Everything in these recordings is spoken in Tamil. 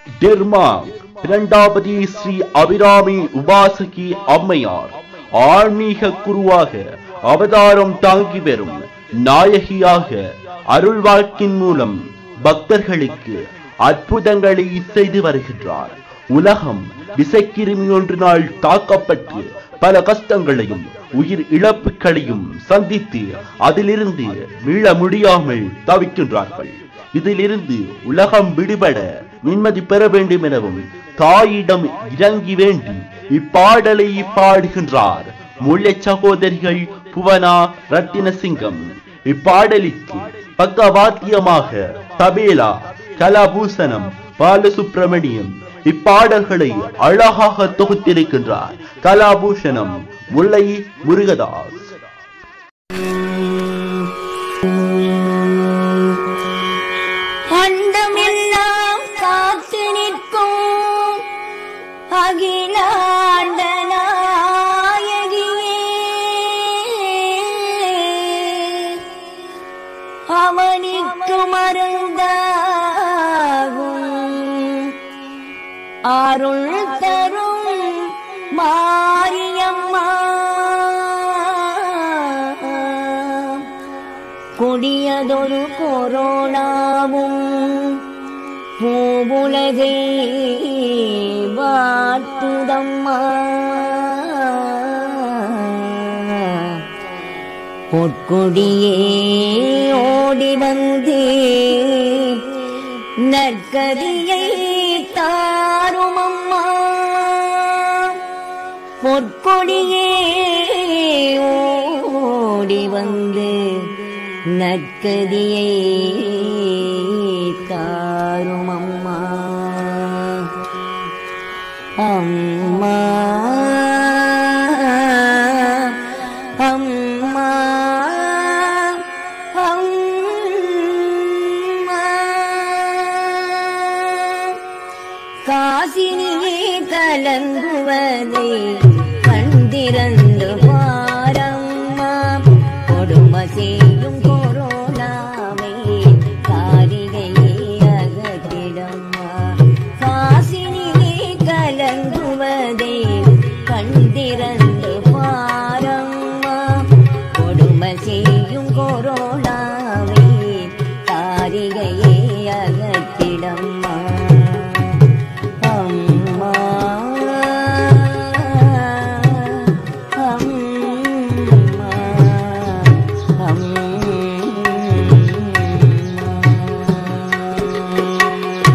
டெர்மா இரண்டாவது ஸ்ரீ அபிராமி உபாசகி அம்மையார் ஆன்மீக குருவாக அவதாரம் தாங்கி வரும் நாயகியாக அருள் வாழ்க்கின் மூலம் பக்தர்களுக்கு அற்புதங்களை செய்து வருகின்றார் உலகம் விசைக்கிருமி ஒன்றினால் தாக்கப்பட்டு பல கஷ்டங்களையும் உயிர் இழப்புகளையும் சந்தித்து அதிலிருந்து மீள முடியாமல் தவிக்கின்றார்கள் இதிலிருந்து உலகம் விடுபட நிம்மதி பெற வேண்டும் எனவும் தாயிடம் இறங்கி வேண்டி இப்பாடலை பாடுகின்றார் முல்லை சகோதரிகள் புவனா ரத்தினசிங்கம் இப்பாடலுக்கு பக்கவாத்தியமாக தபேலா கலாபூசணம் பாலசுப்பிரமணியம் இப்பாடல்களை அழகாக தொகுத்திருக்கின்றார் கலாபூஷணம் முல்லை முருகதாஸ் அண்டமெல்லாம் காத்து நிற்கும் அகிலாண்ட நாயகியே அவனுக்கு மருந்தாகும் அருள் தரும் மாரியம்மா கொடியதொரு கொரோனாவும் பூவுலகை வாட்டுதம்மா பொற்கொடியே ஓடி வந்து நற்கதியை தாருமம்மா பொற்கொடியே ஓடி வந்து நற்கதியை தாருமம்மா அம்மா அம்மா அம்மா காசினியே கலங்குவதை கண்டிரந்து பாரம்மா கொடுமை செய்யும் கொரோனாவை காரிகையே அகற்றிடம்மா காசினியே கலங்குவதை கண்டிரந்து பாரம்மா கொடுமை செய்யும் கொரோனாவை காரிகையே அகற்றிடம்மா அம்மா அம்மா அம்மா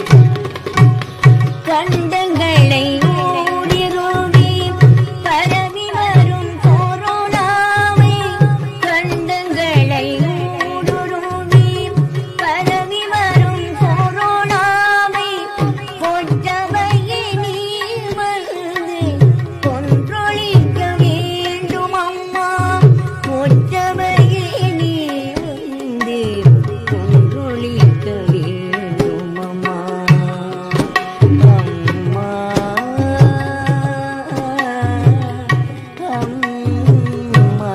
கண்டங்களை ஊடுருவி பரவி வரும் கொரோனாவை கண்டங்களை ஊடுருவி பரவி வரும் கொரோனாவை கொற்றவையை நீ வந்து கொன்றொழிக்க வேண்டும் அம்மா கொற்றவையை நீ வந்து கொன்றொழிக்க வேண்டும் அம்மா அம்மா அம்மா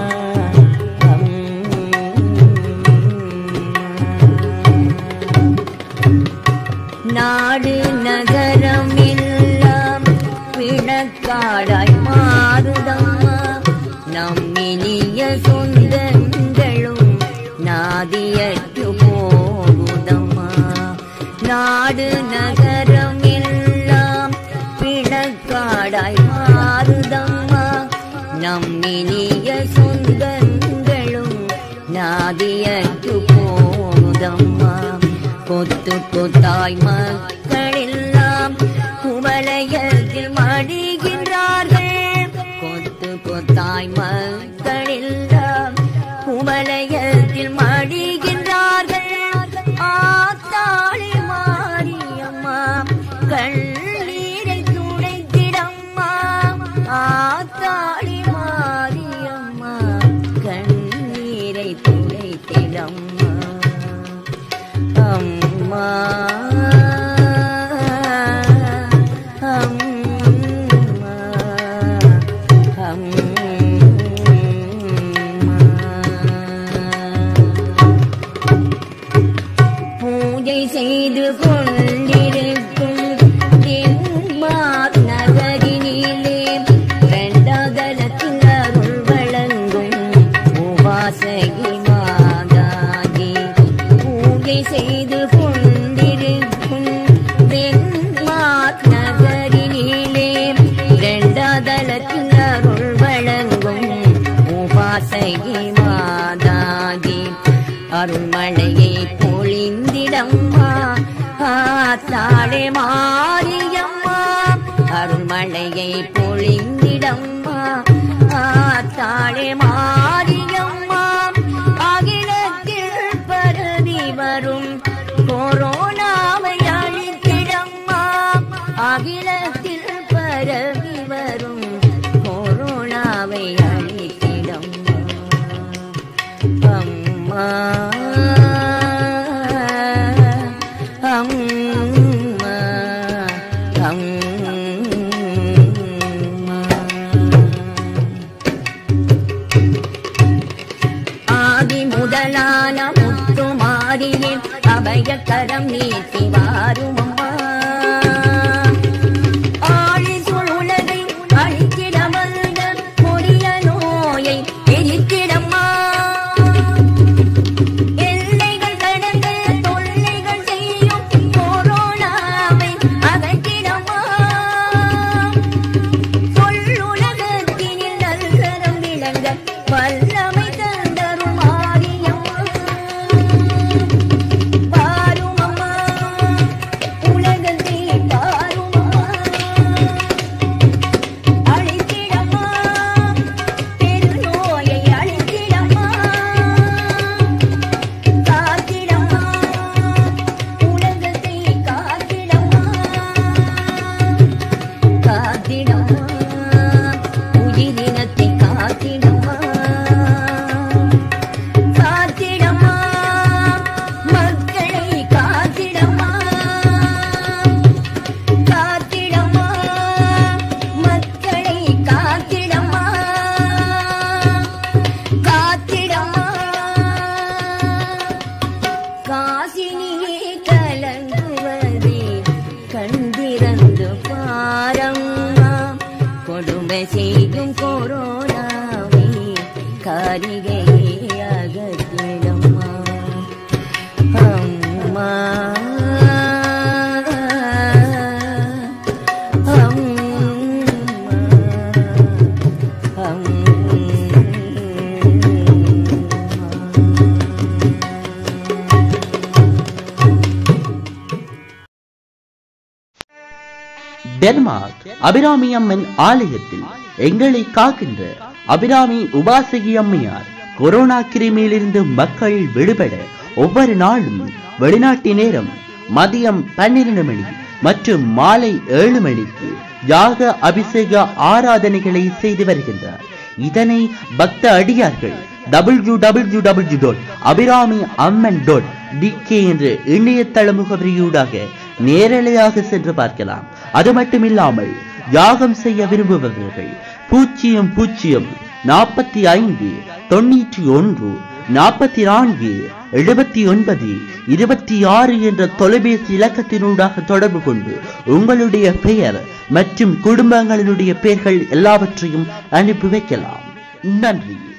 நாடு நகரம் எல்லாம் பிணக்காடாய் மாறுதம்மா நம் இனிய சொந்தங்களும் நாதியற்று போகுதம்மா நாடு நகரம் எல்லாம் பிணக்காடாய் மாறுதம்மா நம் இனிய சொந்தங்களும் நாதியற்று போகுதம்மா கொத்து கொத்தாய் மக்களெல்லாம் குவலயத்தில் மடிகின்றார்கள் கொத்து கொத்தாய் மக்களெல்லாம் குவலயத்தில் மடிகின்றார்கள் ஆத்தாளி மாரியம்மா கண்ணீரை துடைத்திடம்மா ஆத்தாளி மாரியம்மா கண்ணீரை துடைத்திடம்மா அம்மா அம்மா அம்மா பூஜை செய்து கொண்டிருக்க ஆத்தாளே மாரியம்மா அருள்மழையை பொழிந்திடம்மா ஆத்தாளே மாரியம்மா அகிலத்தில் பரவி வரும் கொரோனாவை அழித்திடம்மா அகிலத்தில் பரவி வரும் கொரோனாவை அழித்திடம்மா அம்மா அம்மா அம்மா ஆதி முதலான முத்துமாரியே அபயக்கரம் நீட்டி வாரும் அம்மா ஆழி சுழலை அழித்திட வந்த கொடிய நோயை எரித்திடம்மா எல்லைகள் கடந்து தொல்லைகள் செய்யும் கொரோனாவை அகற்றிடம்மா சொல்லுலகத்தினில் நல்கரம் விளங்க வல்லமை தந்தரும் மாரியம்மா பாரும் அம்மா உலகத்தை பாரும் அம்மா அழித்திடம்மா பெருநோயை அழித்திடம்மா காத்திடம்மா உலகத்தை காத்திடம்மா காத்திடம்மா உயிரினத்தை காத்திடம்மா காத்திடம்மா மக்களை காத்திடம்மா காத்திடம்மா மக்களை காத்திடம்மா காத்திடம்மா காசினியே கலங்குவதே கண்டிரந்து பாரம்மா கொடுமை செய்யும் கொரோனாவை காரிகையே அகற்றிடம்மா அம்மா டென்மார்க் அபிராமி அம்மன் ஆலயத்தில் எங்களை காக்கின்ற அபிராமி உபாசகி அம்மையார் கொரோனா கிருமியிலிருந்து மக்கள் விடுபட ஒவ்வொரு நாளும் வெளிநாட்டு நேரம் மதியம் பன்னிரண்டு மணி மற்றும் மாலை ஏழு மணிக்கு யாக அபிஷேக ஆராதனைகளை செய்து வருகின்றார் இதனை பக்த அடியார்கள் W W W dot Abirami Amman dot DK என்ற இணையதள முகவரியூடாக நேரலையாக சென்று பார்க்கலாம் அது மட்டுமில்லாமல் யாகம் செய்ய விரும்புபவர்கள் பூஜ்ஜியம் பூஜ்ஜியம் நாற்பத்தி ஐந்து தொண்ணூற்றி ஒன்று நாற்பத்தி நான்கு எழுபத்தி ஒன்பது இருபத்தி ஆறு என்ற தொலைபேசி இலக்கத்தினூடாக தொடர்பு கொண்டு உங்களுடைய பெயர் மற்றும் குடும்பங்களினுடைய பெயர்கள் எல்லாவற்றையும் அனுப்பி வைக்கலாம் நன்றி